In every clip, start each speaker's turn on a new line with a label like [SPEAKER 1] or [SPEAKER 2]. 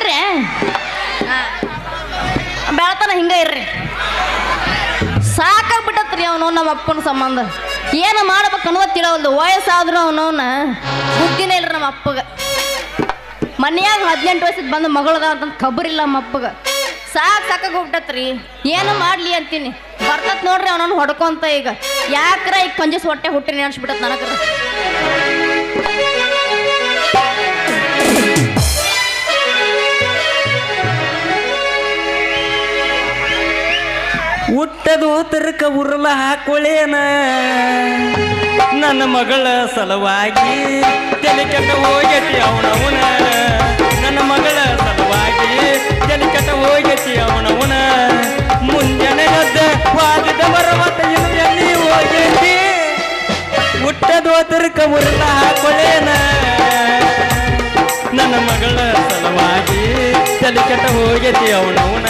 [SPEAKER 1] ನೋಡ್ರಿ ಬೆಳತನ ಹಿಂಗ ಇರ್ರಿ ಸಾಕಾಗ್ಬಿಟ್ಟತ್ರಿ ಅವನು ನಮ್ಮ ಅಪ್ಪನ ಸಂಬಂಧ ಏನು ಮಾಡ್ಬೇಕು ಅನ್ನೋದು ತಿಳವಲ್ದು ವಯಸ್ಸಾದ್ರೂ ಅವನವನ್ನ ಬುದ್ಧಿನೇ ಇಲ್ರಿ ನಮ್ಮ ಅಪ್ಪಗ ಮನ್ಯಾಗ ಹದಿನೆಂಟು ವಯಸ್ಸಿಗೆ ಬಂದ ಮಗಳದ ಅಂತ ಖಬರಿಲ್ಲ ನಮ್ಮ ಅಪ್ಪಗ ಸಾಕ್ ಸಾಕಾಗ ಹೋಗ್ಬಿಟ್ಟತ್ರಿ ಏನು ಮಾಡ್ಲಿ ಅಂತೀನಿ ಬರ್ತತ್ ನೋಡ್ರಿ ಅವನನ್ನು ಹೊಡ್ಕೊಂತ ಈಗ ಯಾಕ್ರ ಈಗ ಕಂಜಸ್ ಹೊಟ್ಟೆ ಹುಟ್ಟಿನಿ ಅನ್ಸ್ಬಿಟ್ಟತ್ ನನಗ್ರ
[SPEAKER 2] ಹುಟ್ಟದು ತರಕ ಉರುಳ ಹಾಕೊಳ್ಳೇನ ನನ್ನ ಮಗಳ ಸಲುವಾಗಿ ತಲೆ ಕೆಟ್ಟ ಹೋಗೈತಿ ಅವನವನ ನನ್ನ ಮಗಳ ಸಲುವಾಗಿ ತಲೆ ಕೆಟ್ಟ ಹೋಗೈತಿ ಅವನವನ ಮುಂಜಾನೆ ಎದ್ದ ವಾದಿದ ಬರವತ್ತ ಇನ್ನು ಎಲ್ಲಿ ಹೋಗೈತಿ ಹುಟ್ಟದು ತರಕ ಉರುಳ ಹಾಕೊಳ್ಳೇನ ನನ್ನ ಮಗಳ ಸಲುವಾಗಿ ತಲೆ ಕೆಟ್ಟ ಹೋಗೈತಿ ಅವನವನ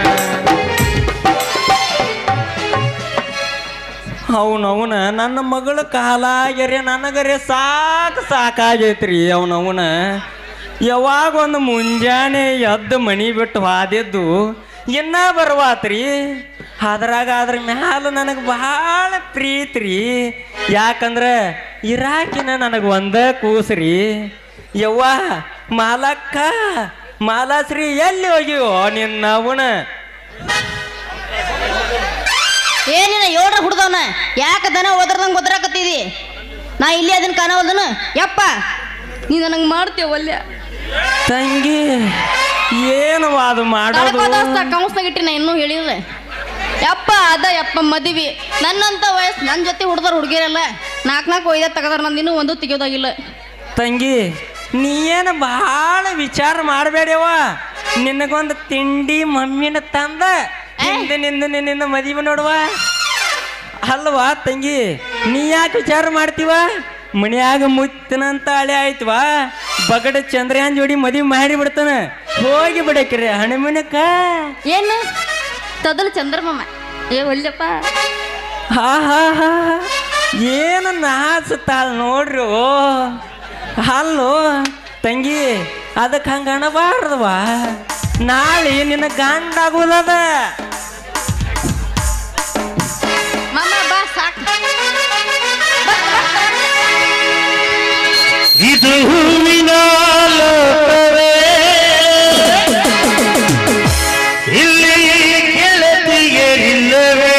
[SPEAKER 2] ಅವನವನ ನನ್ನ ಮಗಳ ಕಾಲಾಗ್ಯರೆ ನನಗರೆ ಸಾಕು ಸಾಕಾಗೈತ್ರಿ ಅವನವನ ಯಾವಾಗ ಒಂದು ಮುಂಜಾನೆ ಎದ್ದು ಮನಿ ಬಿಟ್ಟು ಹಾದಿದ್ದು ಇನ್ನ ಬರ್ವಾತ್ರಿ ಅದ್ರಾಗ ಅದ್ರ ಮ್ಯಾಲ ನನಗೆ ಬಹಳ ಪ್ರೀತಿ ಯಾಕಂದ್ರೆ ಇರಾಕಿನ ನನಗೆ ಒಂದ ಕೂಸ್ರಿ ಯವ್ವ ಮಾಲಕ್ಕ ಮಾಲಾಶ್ರೀ ಎಲ್ಲಿ ಹೋಗಿವೋ ನಿನ್ನವನ
[SPEAKER 1] ಏನಿನ ಏಳ್ರ ಹುಡ್ದವನ ಯಾಕ ದನ ಒದರ್ದಂಗ ಒದರಾಕತ್ತಿದಿ ನಾ ಇಲ್ಲಿ ಅದನ್ನ ಕಾಣವಲ್ದನ ಯಪ್ಪ ನೀ ನನಗೆ ಮಾಡ್ತೀಯ ಒಲ್ಯ
[SPEAKER 2] ತಂಗಿ ಏನು ಅದು ಮಾಡೋದು
[SPEAKER 1] ಕೌನ್ಸ್ನಾಗ ಇಟ್ಟಿ ನಾ ಇನ್ನೂ ಹೇಳಿಲ್ಲ ಯಪ್ಪ ಅದ ಯಪ್ಪ ಮದಿವಿ ನನ್ನಂತ ವಯಸ್ಸು ನನ್ನ ಜೊತೆ ಹುಡ್ದಾರ ಹುಡುಗಿರಲ್ಲ ನಾಲ್ಕು ನಾಲ್ಕು ಒಯ್ದ ತೆಗದಾರ ನಂದು ಇನ್ನೂ ಒಂದು ತೆಗಿಯೋದಾಗಿಲ್ಲ
[SPEAKER 2] ತಂಗಿ ನೀ ಏನು ಬಹಳ ವಿಚಾರ ಮಾಡಬೇಡವ ನಿನಗೊಂದು ತಿಂಡಿ ಮಮ್ಮಿನ ತಂದ ಹಿಂದೆ ನಿಂದ ನಿನ್ನಿಂದ ಮದುವೆ ನೋಡುವ ಅಲ್ವಾ ತಂಗಿ ನೀ ಯಾಕೆ ವಿಚಾರ ಮಾಡ್ತೀವ ಮನ್ಯಾಗ ಮುತ್ತನಂತ ಹಳೆ ಆಯ್ತವಾ ಬಗಡ ಚಂದ್ರಯಾನ್ ಜೋಡಿ ಮದುವೆ ಮಾಡಿ ಬಿಡ್ತಾನ ಹೋಗಿ ಬಿಡಕ್ರಿ ಹಣಮನಕ್ಕ
[SPEAKER 1] ಏನು ತದಲು ಚಂದ್ರಮಮ್ಮ ಏ ಒಲ್ಯಪ್ಪ
[SPEAKER 2] ಹಾ ಹಾ ಹಾ ಏನು ನಾಚುತ್ತಾಳ ನೋಡ್ರಿ ಓ ಅಲ್ಲೋ ತಂಗಿ ಅದಕ್ಕೆ ಹಂಗ ಅಣಬಾರ್ದವಾ ನಾಳೆ ನಿನ್ನ ಗಂಡ ಆಗೋದದ
[SPEAKER 1] ಮಾಮ ಬಾ ಸಾಕು
[SPEAKER 3] ಇದು ಹೂವಿನ ಲೋಕವೇ ಇಲ್ಲಿ ಗೆಳತಿಯರಿಲ್ಲವೇ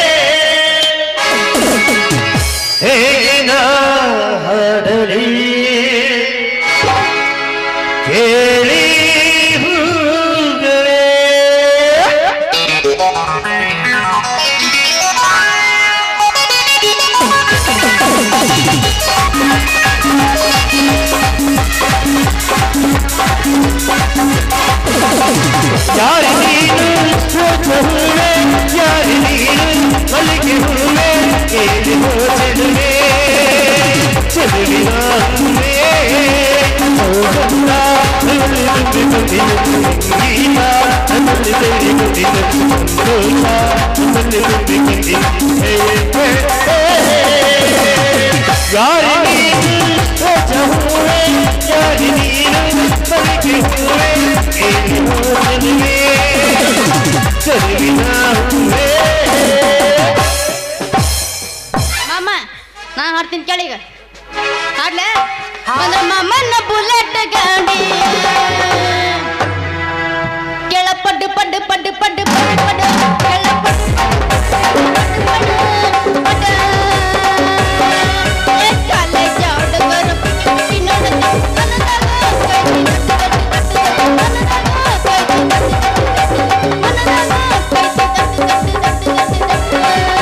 [SPEAKER 3] ಹೇಗೆ ನಾ ಹಾಡಲಿ ಕೇಳಿ ಹೂಗಳೇ ಯಾರಿ ನೀನು ಸೋಚ ಹೂವೆ ಯಾರಿ ನೀನು ಮಲ್ಲಿಗೆ ಹೂವೆ ಕೇಳಿ ಹೋಚಡುವೆ ಚೆಲುವಿನ ಹೂವೆ ಹೋಗಲ್ಲ ನನ್ನಲ್ಲಿ ತುಂಬಿ ಬಂದಿನ ಸಂಗೀತ ನನ್ನಲ್ಲಿ ಸೇರಿ ಬಂದಿನ ಸಂತೋಷ ನನ್ನಲ್ಲಿ ತುಂಬಿ ಬಂದಿನ ಹೇ, ಹೇ, ಹೇ, ಹೇ. ಯಾರಿ ನೀನು ಸೋಚ ಹೂವೆ ಯಾರಿ ನೀನು ಮಲ್ಲಿಗೆ ಹೂವೆ ಕೇಳಿ ಹೋಚಡುವೆ ಚೆಲುವಿನ ಹೂವೆ
[SPEAKER 1] ಮಾಮ ನಾ ಹಾಡ್ತೀನಿ ಕೇಳೀಗ ಹಾಡ್ಲೆ ಬಂದ್ರ ಮಾಮನ ಬುಲೆಟ್ ಗಾಡಿ ಕೆಳ ಪಡ್ಡು ಪಡ್ಡು ಪಡ್ಡು ಪಡ್ಡು ಪಡ್ಡು ಪಡ್ಡು ಕೆಳ ಪಡ್ಡು ಪಡ್ಡು ಪಡ್ಡು ಪಡ್ಡು ಏ ಕಾಲೆ ಜಾಡುಗರು ಇನ್ನೊಂದು ಮನದಾಗ ಕೈ ತಟ್ಟು ತಟ್ಟು ಮನದಾಗ ಕೈ ತಟ್ಟು ತಟ್ಟು ಮನದಾಗ ಕೈ ತಟ್ಟು ತಟ್ಟು ತಟ್ಟು ತಟ್ಟು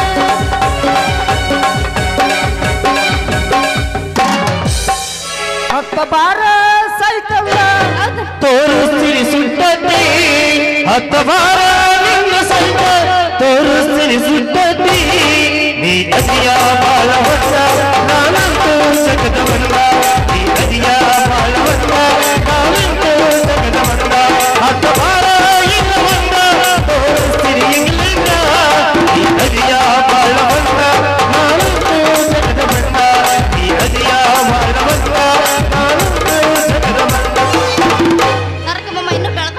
[SPEAKER 2] ಹತ್ತ ಬಾರ ಸೈಕಲ್
[SPEAKER 3] ತೋರಿಸ್ತೀನಿ ಸುಟ್ಟತಿ ಹತ್ತ ಬಾರ ನಿನ್ನ ಸೈತ ತೋರಿಸ್ತೀನಿ ಸುಟ್ಟತಿ ನೀ ಅದಿಯ ಬಾಳ ಹೊತ್ತ ನಾನಂತೂ ಸಕದವನ್ನ ನೀ ಅದಿಯ ಬಾಳ ಹೊತ್ತ ನಾನಂತೂ ಸಕದವನ್ನ ಹತ್ತ ಬಾರ ಇನ್ನ ಬಂದ ತೋರಿಸ್ತೀನಿ ಇಂಗ್ಲೆಂಡ ನೀ ಅದಿಯ ಬಾಳ ಹೊತ್ತ ನಾನಂತೂ ಸಕದವನ್ನ ನೀ ಅದಿಯ ಬಾಳ ಹೊತ್ತ ನಾನಂತೂ ಸಕದವನ್ನ
[SPEAKER 1] ನರಕ ಮಮ್ಮ ಇನ್ನೂ ಬೆಳತ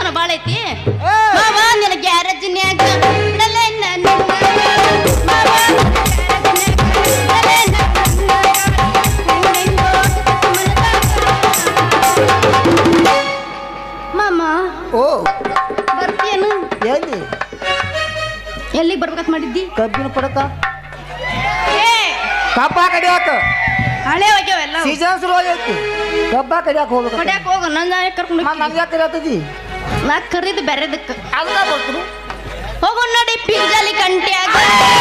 [SPEAKER 4] ಬರ್ಬೇಕು
[SPEAKER 1] ಬರ್ತೀಯನು
[SPEAKER 4] ಎಲ್ಲಿ
[SPEAKER 1] ಎಲ್ಲಿಗೆ ಬರ್ಬೇಕಂತ ಮಾಡಿದ್ದಿ
[SPEAKER 4] ಕಬ್ಬಿನ ಪಡಕ
[SPEAKER 1] ಏ
[SPEAKER 4] ಕಬ್ಬ ಕಡಿಯಾಕ
[SPEAKER 1] ಹಳೆ ಹೋಗ್ಯಾವ ಎಲ್ಲ
[SPEAKER 4] ಸೀಸನ್ ಶುರು ಆಗೈತಿ ಕಬ್ಬ ಕಡಿಯಾಕ ಹೋಗ್ಬೇಕು
[SPEAKER 1] ಕಡ್ಯಾಕ ಹೋಗು ನನ್ನ ಕರ್ಕೊಂಡು
[SPEAKER 4] ಮತ್ತ್ ನಮ್ಗೆ ಯಾಕೆ ಕರಿಯಾತದಿ
[SPEAKER 1] ನಾ ಕರೀದು ಬೆರೆದಕ್ಕೆ
[SPEAKER 4] ಅದನ್ನ ಬರ್ತೀನಿ
[SPEAKER 1] ಹೋಗು ನೋಡಿ ಪಿರ್ಜಾಲಿ ಕಂಟ್ಯಾಗ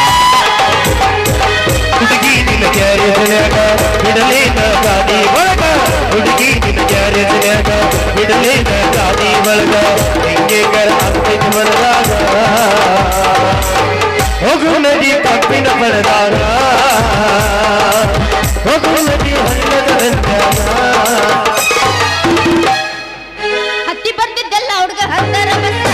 [SPEAKER 3] ಹುಡುಗಿ ನಿನ್ನ ಕ್ಯಾರಿಯರ್ನ್ಯಾಗ ಬಿಡಲೇನ ಗಾದಿ ಒಳಗ ಹುಡುಗಿ ನಿನ್ನ ಕ್ಯಾರಿಯರ್ನ್ಯಾಗ ಬಿಡಲೇನ ಗಾದಿ ಒಳಗ ಹಿಂಗೆ ಕರ ಆಗ್ತೈತಿ ಮನದಾಗ ಹೋಗು ನದಿ ಕಬ್ಬಿನ ಪಡೆದಾಗ ಹೋಗು ನದಿ ಹಳ್ಳದ ದಂಡ್ಯಾಗ
[SPEAKER 1] ಹತ್ತಿ ಬರ್ತಿದ್ದೆಲ್ಲ ಹುಡುಗ ಹತ್ತಾರ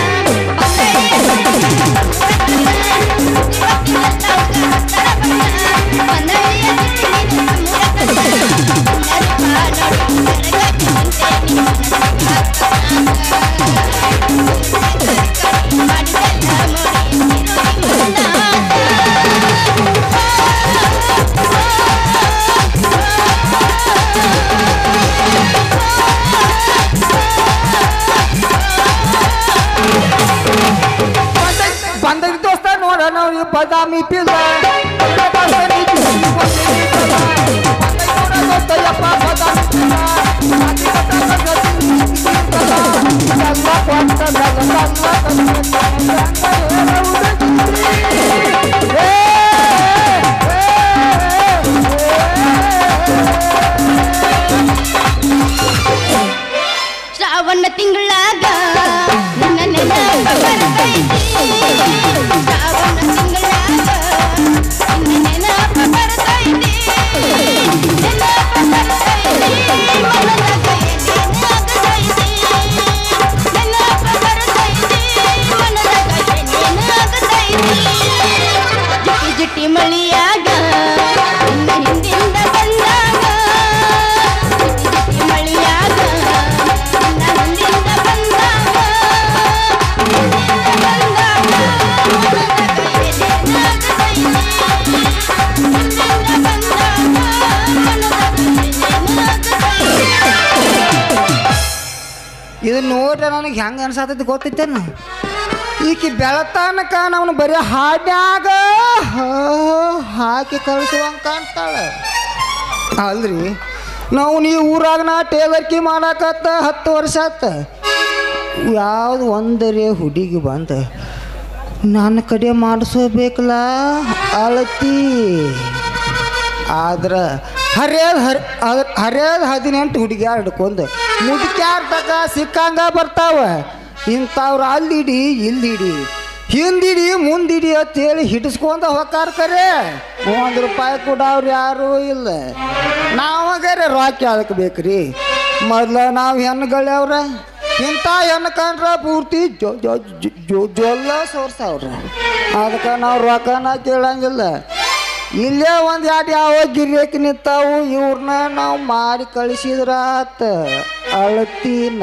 [SPEAKER 4] ಬಂದದ ದೋಸ್ತ ನೋಡ ನಾವು ಈ ಬದಾಮಿ ಪಿಲ್ಲ
[SPEAKER 1] ಶ್ರಾವಣ ತಿಂಗಳಾಗ ನನ್ನ ನೆನಪ ಬರ್ತೈತಿ ಶ್ರಾವಣ ತಿಂಗಳಾಗ ನಿನ್ನ ನೆನಪ ಬರ್ತೈತಿ ನೆನಪ ಬರ್ತೈತಿ ಮನದಾಗ ಏನೇನಾಗತೈತಿ ನೆನಪ ಬರ್ತೈತಿ ಮನದಾಗ ಏನೇನಾಗತೈತಿ ಜಿಟಿ ಜಿಟಿ ಮಳಿಯಾಗ ನಿನ್ನ ಹಿಂದಿಂದ ಬಂದಾಗ ಜಿಟಿ ಜಿಟಿ ಮಳಿಯಾಗ ನಿನ್ನ ಹಿಂದಿಂದ ಬಂದಾಗ ಹಿಂದಿಂದ ಬಂದಾಗ ಮನದಾಗ ಏನೇನಾಗತೈತಿ ಹಿಂದಿಂದ ಬಂದಾಗ ಮನದಾಗ ಏನೇನಾಗತೈತಿ
[SPEAKER 4] ಇದು ನೋಡ್ರೆ ನನಗೆ ಹೆಂಗೆ ಅನ್ಸತೈತಿ ಗೊತ್ತೈತೇನು ಈಕಿ ಬೆಳತನಕ ನಾವು ಬರೀ ಹಾಡ್ಯಾಗ ಹಾ- ಹಾಕಿ ಕಳಿಸುವಂಗೆ ಕಾಣ್ತಾಳೆ ಅಲ್ರಿ ನಾವು ಈ ಊರಾಗ ನಾ ಟೇಲರ್ಕಿ ಮಾಡಾಕತ್ತ ಹತ್ತು ವರ್ಷ ಆತ ಯಾವ್ದು ಒಂದರೆ ಹುಡುಗಿ ಬಂದ ನನ್ನ ಕಡೆ ಮಾಡಿಸೋಬೇಕಲ್ಲ ಅಳತಿ ಆದ್ರೆ ಹರಿಯದ ಹರಿ ಹರಿಯದ ಹದಿನೆಂಟು ಹುಡುಗಿಯಾರ್ ಹಿಡ್ಕೊಂಡು ಮುದುಕ್ಯಾರ ತಕ ಸಿಕ್ಕಂಗ ಬರ್ತಾವ ಇಂಥವ್ರು ಅಲ್ಲಿಡಿ ಇಲ್ಲಿಡಿ ಹಿಂದಿಡಿ ಮುಂದಿಡಿ ಅಂತೇಳಿ ಹಿಡಿಸ್ಕೊಂಡ ಹೊಕ್ಕಾರ ಕರೆ ಒಂದು ರೂಪಾಯಿ ಕೂಡ ಅವ್ರು ಯಾರೂ ಇಲ್ಲ ನಾವಾಗರೆ ರಾಕಿ ಅದಕ್ಕೆ ಬೇಕ್ರಿ ಮೊದ್ಲ ನಾವು ಹೆಣ್ಣುಗಳವ್ರ ಇಂಥ ಹೆಣ್ಣು ಕಂಡ್ರ ಪೂರ್ತಿ ಜೊ ಜೊ ಜೊ- ಜೊ ಜೊಲ್ಲ ಸೋರ್ಸವ್ರ ಅದಕ್ಕೆ ನಾವು ರೊಕ್ಕನ ಕೇಳಂಗಿಲ್ಲ ಇಲ್ಲೇ ಒಂದು ಎರಡು ಯಾವ ಗಿರ್ಯಕ್ಕೆ ನಿಂತಾವು ಇವ್ರನ್ನ ನಾವು ಮಾಡಿ ಕಳಿಸಿದ್ರ ಆತ ಅಳತೀನ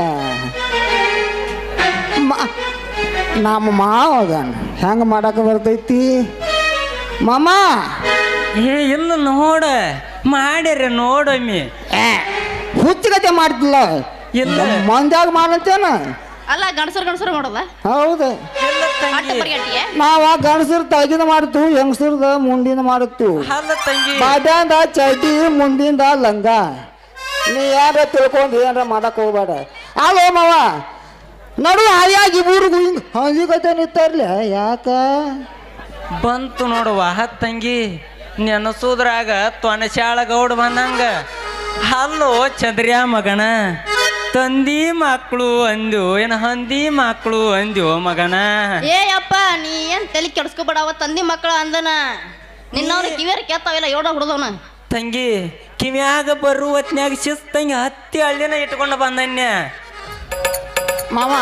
[SPEAKER 4] ಮ- ನಮ್ಮ ಮಾವ ಅದಾನ ಹೆಂಗೆ ಮಾಡಕ್ಕೆ ಬರ್ತೈತಿ ಮಾಮ
[SPEAKER 2] ಏ ಇಲ್ಲ ನೋಡ ಮಾಡ್ಯಾರ ನೋಡಮ್ಮಿ
[SPEAKER 4] ಹುಚ್ಚಗತೆ ಮಾಡ್ತಿಲ್ಲ
[SPEAKER 2] ಇಲ್ಲ.
[SPEAKER 4] ಮಂದ್ಯಾಗ ಮಾಡಂತೇನ
[SPEAKER 1] ಅಲ್ಲ ಗಂಡಸರು ಗಂಡಸರು ಮಾಡೋದ
[SPEAKER 4] ಹೌದು
[SPEAKER 2] ಇಲ್ಲ
[SPEAKER 1] ಅಟ್ಟ
[SPEAKER 2] ತಂಗಿ
[SPEAKER 1] ಪರಿಗಟ್ಟಿಯೇ
[SPEAKER 4] ನಾವ ಗಂಡಸರು ತಗಿನ ಮಾಡ್ತು ಹೆಂಗಸರ್ದ ಮುಂದಿನ ಮಾಡುತ್ತು
[SPEAKER 2] ಅಲ್ಲ ತಂಗಿ
[SPEAKER 4] ಬಾಡ್ಯಾಂದ ಚಡ್ಡಿ ಮುಂದಿಂದ ಲಂಗ ನೀ ಯಾರ ತಿಳ್ಕೊಂಡು ಏನಾರ ಮಾಡಕ್ ಹೋಗ್ಬೇಡ ಅಲ್ಲೋ ಮಾವ ನಡು ಹಾಯಾಗಿ ಊರಿಗೂ ಹಿಂಗ್ ಹಂಜಿಗತೆ ನಿಂತಾರ್ಲೆ ಯಾಕ
[SPEAKER 2] ಬಂತು ನೋಡುವ ತಂಗಿ ನೆನಸೋದ್ರಾಗ ತೊನಶಾಳ ಗೌಡ ಬಂದಂಗ ಹಲ್ಲೋ ಚಂದ್ರ್ಯಾ ಮಗನ ತಂದಿ ಮಕ್ಕಳು ಅಂದ್ಯೋ ಏನ ಹಂದಿ ಮಕ್ಕಳು ಅಂದ್ಯೋ ಮಗನ
[SPEAKER 1] ಏ ಅಪ್ಪ ನೀ ಏನ್ ತಲೆ ಕೆಡ್ಸ್ಕೊಬೇಡ ಅವ ತಂದಿ ಮಕ್ಕಳ ಅಂದನ ನಿನ್ನವ್ರ ಕಿವಿಯರ್ ಕೇಳ್ತಾವಿಲ್ಲ ಯೋಡ ಹುಡ್ದವನ
[SPEAKER 2] ತಂಗಿ ಕಿವ್ಯಾಗ ಬರುವ ಹೊತ್ನ್ಯಾಗ ಶಿಸ್ತಂಗಿ ಹತ್ತಿ ಹಳ್ಳಿನ ಇಟ್ಕೊಂಡು ಬಂದನ್ಯ
[SPEAKER 4] ಮಾವ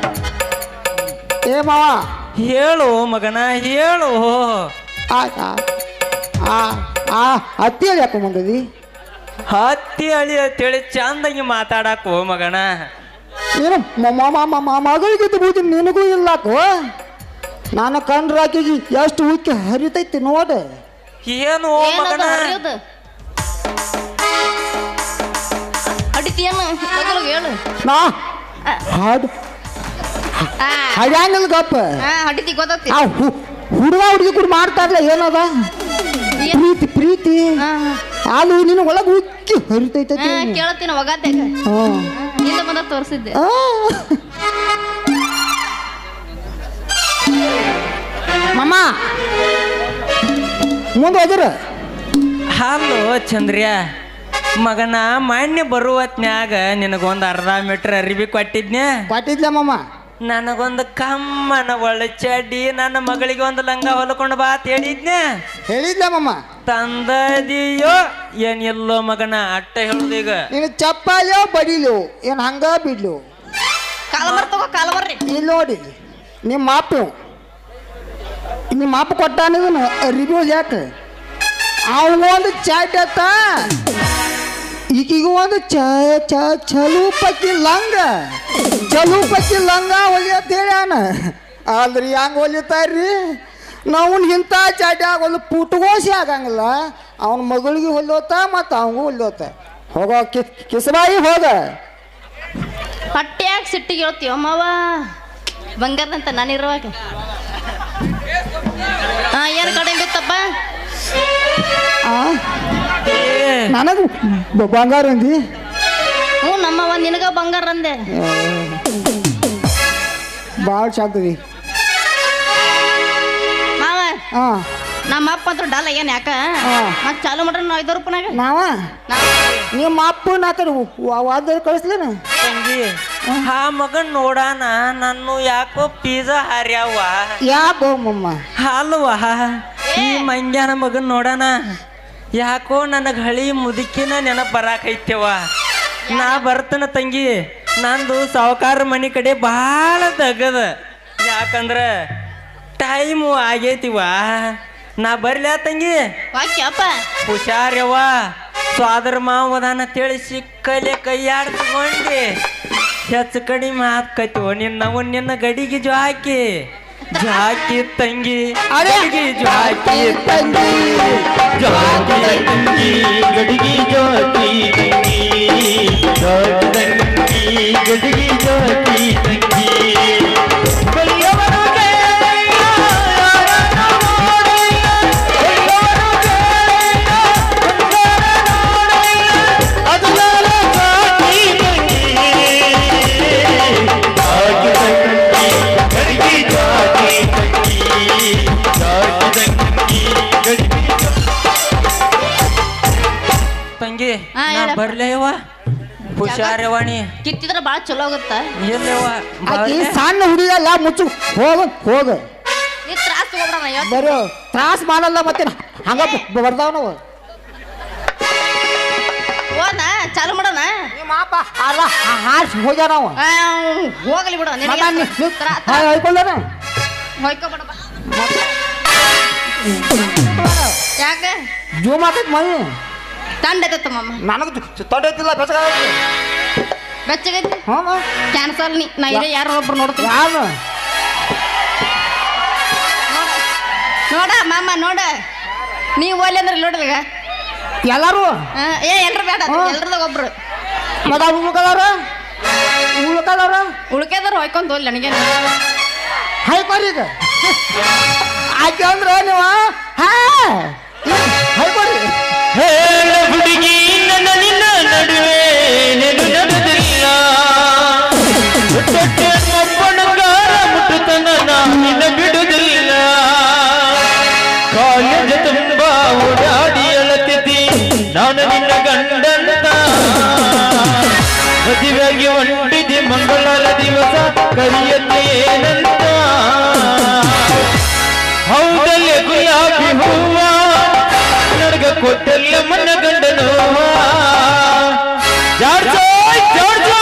[SPEAKER 4] ಏ ಮಾವ
[SPEAKER 2] ಹೇಳು ಮಗನ ಹೇಳು
[SPEAKER 4] ಆ ಆ, ಆ ಆ ಹತ್ತಿ ಯಾಕೆ ಬಂದದಿ
[SPEAKER 2] ಹತ್ತಿ ಹಳಿ ಅಂತೇಳಿ ಚಂದಾಗಿ ಮಾತಾಡಕ್ ಹೋ ಮಗನ
[SPEAKER 4] ಏನು ಮಗಳಿಗಿದ್ದು ಬೂದಿ ನಿನಗೂ ಇಲ್ಲಕೋ ನಾನು ಕಂಡ್ರ ಆಕೆಗೆ ಎಷ್ಟು ಉಕ್ಕಿ ಹರಿತೈತಿ ನೋಡ
[SPEAKER 2] ಏನು ಓ
[SPEAKER 1] ಏನದು
[SPEAKER 2] ಮಗನ
[SPEAKER 1] ಹರಿಯೋದು ಅಡಿತಿಯೇನು ಲಗಲಗ ಹೇಳು
[SPEAKER 4] ನಾ ಹಾಡು
[SPEAKER 1] ಆ,
[SPEAKER 4] ಹಡ್ಯಾಂಗಲ್ ಗಪ್ಪ
[SPEAKER 1] ಆ, ಹಡಿತಿ ಗೊತ್ತೈತಿ
[SPEAKER 4] ಆ ಹು- ಹುಡುಗ ಹುಡುಗಿ ಕೂಡ ಮಾಡ್ತಾರಲ್ಲ ಏನದ
[SPEAKER 1] ಏನ್?
[SPEAKER 4] ಪ್ರೀತಿ ಪ್ರೀತಿ
[SPEAKER 1] ಆ,
[SPEAKER 4] ಅದು ನಿನ್ನ ಒಳಗೆ ಉಕ್ಕಿ ಹರಿತೈತತಿ
[SPEAKER 1] ಆ, ಕೇಳತ್ತೀನಿ ಒಗಾದ್ಯಾಗ
[SPEAKER 4] ಹಾ
[SPEAKER 1] ಹಿಂದ ಬಂದ ತೋರಿಸಿದ್ದೆ
[SPEAKER 4] ಆ. ಮಾಮ ಮುಂದೆ ಹೋದ್ರ
[SPEAKER 2] ಹಲೋ ಚಂದ್ರ್ಯ ಮಗನ ಮಾನ್ಯ ಬರುವತ್ನ್ಯಾಗ ನಿನಗೊಂದು ಅರ್ಧ ಮೀಟರ್ ಅರಿವಿ ಕೊಟ್ಟಿದ್ನ್ಯಾ
[SPEAKER 4] ಕೊಟ್ಟಿದ್ಲ ಮಾಮ
[SPEAKER 2] ನನಗೊಂದು ಕಮ್ಮನ ಒಳ್ಳೆ ಚಡ್ಡಿ ನನ್ನ ಮಗಳಿಗೆ ಒಂದು ಲಂಗ ಹೊಲ್ಕೊಂಡು ಬಾ ಅಂತ ಹೇಳಿದ್ನ್ಯಾ
[SPEAKER 4] ಹೇಳಿದ್ಲ ಮಾಮ
[SPEAKER 2] ತಂದದಿಯೋ ಏನಿಲ್ಲೋ ಮಗನ ಅಟ್ಟ ಹೇಳುದು ಈಗ
[SPEAKER 4] ನೀನು ಚಪ್ಪಾಲಿಯೋ ಬಡಿಲು ಏನು ಹಂಗ ಬಿಡ್ಲು
[SPEAKER 1] ಕಾಲ ಬರ್ತವ ಕಾಲ ಬರ್ರಿ
[SPEAKER 4] ಇಲ್ಲಿ ನೋಡಿ ನಿಮ್ಮ ಮಾಪು ನಿಮ್ಮ ಮಾಪ ಕೊಟ್ಟಾನ ರಿವ್ಯೂ ಯಾಕೆ ಅವಗೊಂದು ಚಾಟ್ ಅತ್ತ ಈಗಿಗೂ ಒಂದು ಚ ಚ ಚಲೂಪಕ್ಕಿ ಲಂಗ ಚಲೂಪಕ್ಕಿ ಲಂಗ ಹೊಲಿಯತ್ ಹೇಳ್ಯಾನ ಅಲ್ರಿ ಹೆಂಗೆ ಹೊಲಿತಾರ್ರಿ ನಾವು ಇಂಥ ಚಾಟ್ಯಾಗ ಒಂದು ಪುಟ್ಗೋಸಿ ಆಗಂಗಿಲ್ಲ ಅವನ ಮಗಳಿಗೆ ಹೊಲಿಯೋತ ಮತ್ತು ಅವಂಗೂ ಹೊಲಿಯೋತ ಹೋಗೋ ಕಿ ಕಿಸಬಾಯಿ ಹೋಗ
[SPEAKER 1] ಹೊಟ್ಟೆಯಾಗ ಸಿಟ್ಟಿಗೆ ಹೇಳ್ತೀವ ಮಾವ ಬಂಗಾರದಂತ ನಾನು ಇರುವಾಗ ಹಾ ಏನು ಕಡಿಮೆ ಬಿತ್ತಪ್ಪ
[SPEAKER 4] ಆ
[SPEAKER 2] ಏ,
[SPEAKER 4] ನನಗೆ ಬಂಗಾರ ಅಂದಿ
[SPEAKER 1] ಹ್ಞೂ ನಮ್ಮವ ನಿನಗ ಬಂಗಾರ ಅಂದೆ
[SPEAKER 4] ಭಾಳ ಶಾಕ್ತದಿ
[SPEAKER 1] ಮಾವ
[SPEAKER 4] ಹಾಂ
[SPEAKER 1] ನಮ್ಮ ಅಪ್ಪ ಅಂತೂ ಡಲ್ ಆಗ್ಯಾನ ಯಾಕ
[SPEAKER 4] ಹಾ.
[SPEAKER 1] ಮತ್ತೆ ಚಾಲು ಮಾಡ್ರಿ ನಾವು ಐದು ರೂಪಾಯಿನಾಗ
[SPEAKER 4] ನಾವ ನಿಮ್ಮ ಅಪ್ಪನ ಆ ಕಡೆ ವಾದ ಕಳಿಸ್ಲೇನ
[SPEAKER 2] ತಂಗಿ ಆ ಮಗನ್ ನೋಡಾನ ನಾನು ಯಾಕೋ ಪಿಜ್ಜಾ ಹಾರ್ಯಾವ
[SPEAKER 4] ಯಾಕೋ ಮಮ್ಮ
[SPEAKER 2] ಅಲ್ವಾ ಈ ಮಂಗ್ಯಾನ ಮಗನ್ ನೋಡಾನ ಯಾಕೋ ನನಗೆ ಹಳಿ ಮುದುಕಿನ ನೆನಪು ಬರಾಕೈತ್ಯವ ನಾ ಬರ್ತನ ತಂಗಿ ನಂದು ಸಾವುಕಾರ ಮನೆ ಕಡೆ ಭಾಳ ತಗದ ಯಾಕಂದ್ರ ಟೈಮು ಆಗೈತಿವ ನಾ ಬರ್ಲ್ಯಾ ತಂಗಿ
[SPEAKER 1] ವಾಕ್ಯಪ್ಪ
[SPEAKER 2] ಹುಷಾರ್ಯವ್ವ ಸ್ವಾದರ ಮಾವದಾನ ತಿಳಿ ಸಿಕ್ಕಲೆ ಕೈಯಾಡ್ ತಗೊಂಡಿ ಹೆಚ್ಚು ಕಡಿಮೆ ಹಾಕೈತಿವ ನಿನ್ನವು ನಿನ್ನ ಗಡಿಗೆ ಜಾಕಿ ಜಾಕಿ ತಂಗಿ ಗಡಿಗೆ ಜಾಕಿ
[SPEAKER 3] ತಂಗಿ ಜಾತಿ ತಂಗಿ ಗಡಿಗೆ ಜಾತಿ ತಂಗಿ ಜಾತಿ ತಂಗಿ ಗಡಿಗೆ ಜಾತಿ ತಂಗಿ ಬಲಿಯವರಿಗೆ ಯಾರನ್ನು ನೋಡಿಲ್ಲ, ಬಲಿಯವರಿಗೆ ಯಾರನ್ನು ನೋಡಿಲ್ಲ, ಅದು ಯಾರ ಜಾತಿ ತಂಗಿ ಜಾತಿ ತಂಗಿ ಗಡಿಗೆ ಜಾತಿ ತಂಗಿ ಜಾತಿ ತಂಗಿ ಗಡಿಗೆ
[SPEAKER 2] ತಂಗಿ
[SPEAKER 1] ಹಾ,
[SPEAKER 2] ನಾ
[SPEAKER 1] ಹೇಳಪ್ಪ.
[SPEAKER 2] ಬರ್ಲೇವ ಹುಷಾರ್ಯವಾಣಿ
[SPEAKER 1] ಕಿತ್ತಿದ್ರೆ ಭಾಳ ಚಲೋ ಆಗುತ್ತ
[SPEAKER 2] ಎಲ್ಲವ
[SPEAKER 4] ಆಕಿ ಸಣ್ಣ ಹುಡುಗಲ್ಲ ಮುಚ್ಚು ಹೋಗ ಹೋಗ
[SPEAKER 1] ನೀ ತ್ರಾಸ ತಗೋಬಿಡಣ ಇವತ್ತು
[SPEAKER 4] ಬರೋ ತ್ರಾಸ್ ಮಾಡಲ್ಲ ಮತ್ತೆ ಹಂಗ ಬರ್ತಾವ ನಾವು
[SPEAKER 1] ಹೋದ ಚಾಲು ಮಾಡೋಣ
[SPEAKER 4] ನಿಮ್ಮ ಅಪ್ಪ ಅಲ್ಲ ಹಾರ್ಸಿ ಹೋಗ್ಯ ನಾವು
[SPEAKER 1] ಆ, ಹೋಗ್ಲಿ ಬಿಡು ನಿನಗೆ
[SPEAKER 4] ಮಗ ನೀ-
[SPEAKER 1] ತ್ರಾ-
[SPEAKER 4] ಹಾ, ಹೇಳ್ಕೊಳ್ಳೋಣ
[SPEAKER 1] ಹೊಯ್ಕೊಬಿಡಪ್ಪ ಯಾಕ
[SPEAKER 4] ಜೂ ಮಾತೈತ್ ಮೈ
[SPEAKER 1] ತಂಡ ಐತತ್ತ ಮಮ್ಮ
[SPEAKER 4] ನನಗೆ ತೊಡೈತಿಲ್ಲ ಬೆಸಗಾಗೈತಿ
[SPEAKER 1] ಬೆಚ್ಚಗೈತಿ
[SPEAKER 4] ಹ್ಞೂ
[SPEAKER 1] ಕ್ಯಾನ್ಸಲ್ ನೀ ನಾ ಇಲ್ಲೇ ಯಾರೋ ಒಬ್ರು ನೋಡ್ತೀನಿ
[SPEAKER 4] ಯಾರು ನೋಡ
[SPEAKER 1] ನೋಡ ಮಾಮ ನೋಡ ನೀವು ಒಲ್ಲೆ ಅಂದ್ರೆ ನೋಡಲ್ಗ
[SPEAKER 4] ಎಲ್ಲಾರು
[SPEAKER 1] ಏ ಎಲ್ರು ಬೇಡ
[SPEAKER 4] ಹ್ಮ್.
[SPEAKER 1] ಎಲ್ರದಾಗ ಒಬ್ರು
[SPEAKER 4] ಮದ ಉಳ್ಕದಾರ ಉಳ್ಕದಾರ
[SPEAKER 1] ಉಳ್ಕೆದಾರ ಹೊಯ್ಕೊಂತ ಹೋಗ್ಲಿ ನನಗೇನು
[SPEAKER 4] ಹೈಕೋರಿ ಈಗ ಆಕೆ ಅಂದ್ರ ನೀವು ಹಾ ಹೈಕೋರಿ
[SPEAKER 3] ಹೇಳ ಹುಡುಗಿ ನನ್ನ ನಿನ್ನ ನಡುವೆ ನೆನು ನಡೆದಿಲ್ಲ ಒಬ್ಬಣಗಾರ ಮುಟ್ಟುತನ ನಿನ್ನ ಬಿಡುವುದಿಲ್ಲ ಕಾಲೇಜ ತುಂಬ ಓಡಾಡಿ ಅಳತಿದ್ದಿ ನಾನು ನಿನ್ನ ಗಂಡಂತ ಮದುವೆಗೆ ಹೊಂಟಿದ್ದಿ ಮಂಗಳವಾರ ದಿವಸ ಕರಿಯತ್ತೆ ಏನಂತ ಹೌದಲ್ಲೇ ಗುಲಾಬಿ ಹೂವ ನಡ್ಗ ಕೊಟ್ಟಲ್ಲ ಮನ ಗಂಡನೋವ ಜಾರ್ಜೋ ಜಾರ್ಜೋ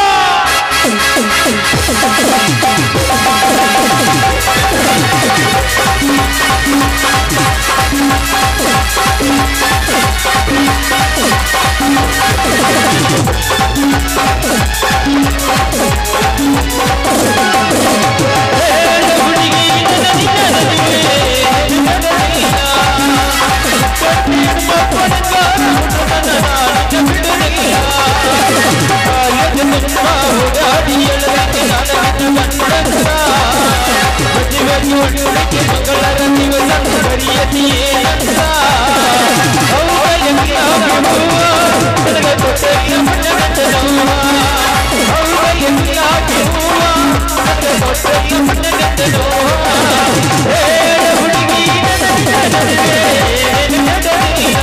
[SPEAKER 3] ಹೇಳ ಹುಡುಗಿ ನನ್ನ ನಿನ್ನ ನಡುವೆ ನಡೆದಿಲ್ಲ. ಕೊಟ್ಟಿರುವ ಪಣಕಾರ ನೋಡಂತ ಮದುವೆ ನೋಡುವುದಕ್ಕೆ ಮಗಳರ ನೀವು ನನ್ನ ಬರಿಯತಿಯೇ ಅಂತ ಅವ್ವ ಎಲ್ಲಿ ಆಗಿರುವ ನನಗೆ ಕೊಟ್ಟೆಲ್ಲ ಮಣ್ಣನಂತ ನೋವ ಅವ್ವ ಎಲ್ಲಿ ಆಗಿರುವ ನನಗೆ ಕೊಟ್ಟೆಲ್ಲ ಮಣ್ಣನಂತ ನೋವ ಹೇಳ ಹುಡುಗಿ ನನ್ನ ನಡುವೆ ಏನು ನಡೆದಿಲ್ಲ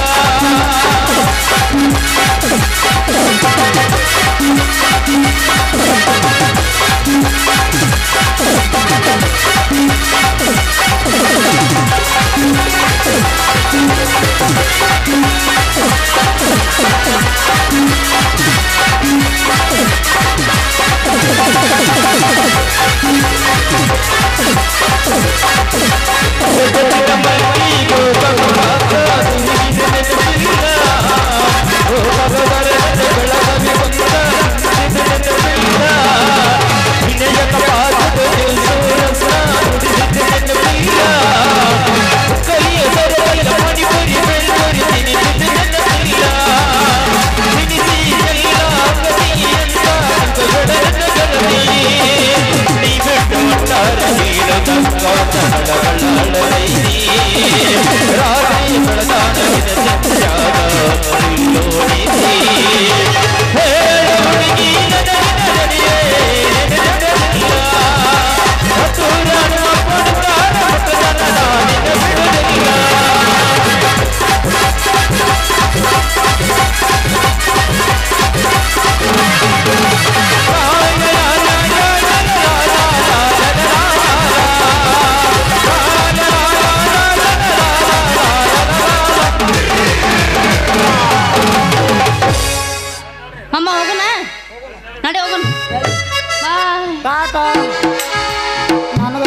[SPEAKER 1] ಅಮ್ಮ ಹೋಗೋಣ ನಡಿ ಹೋಗೋಣ ಬಾಯ್
[SPEAKER 4] ಟಾಟಾ ನನಗೆ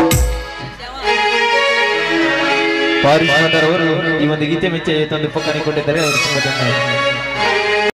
[SPEAKER 3] ಪಾರಿಶ್ರಾದರವರು ಈ ಒಂದು ಗೀತೆ ಮೆಚ್ಚಿ ತಂದು ಪಕ್ಕನೆ ಕೊಟ್ಟಿದ್ದಾರೆ ಅವರು ತುಂಬ ಧನ್ಯವಾದ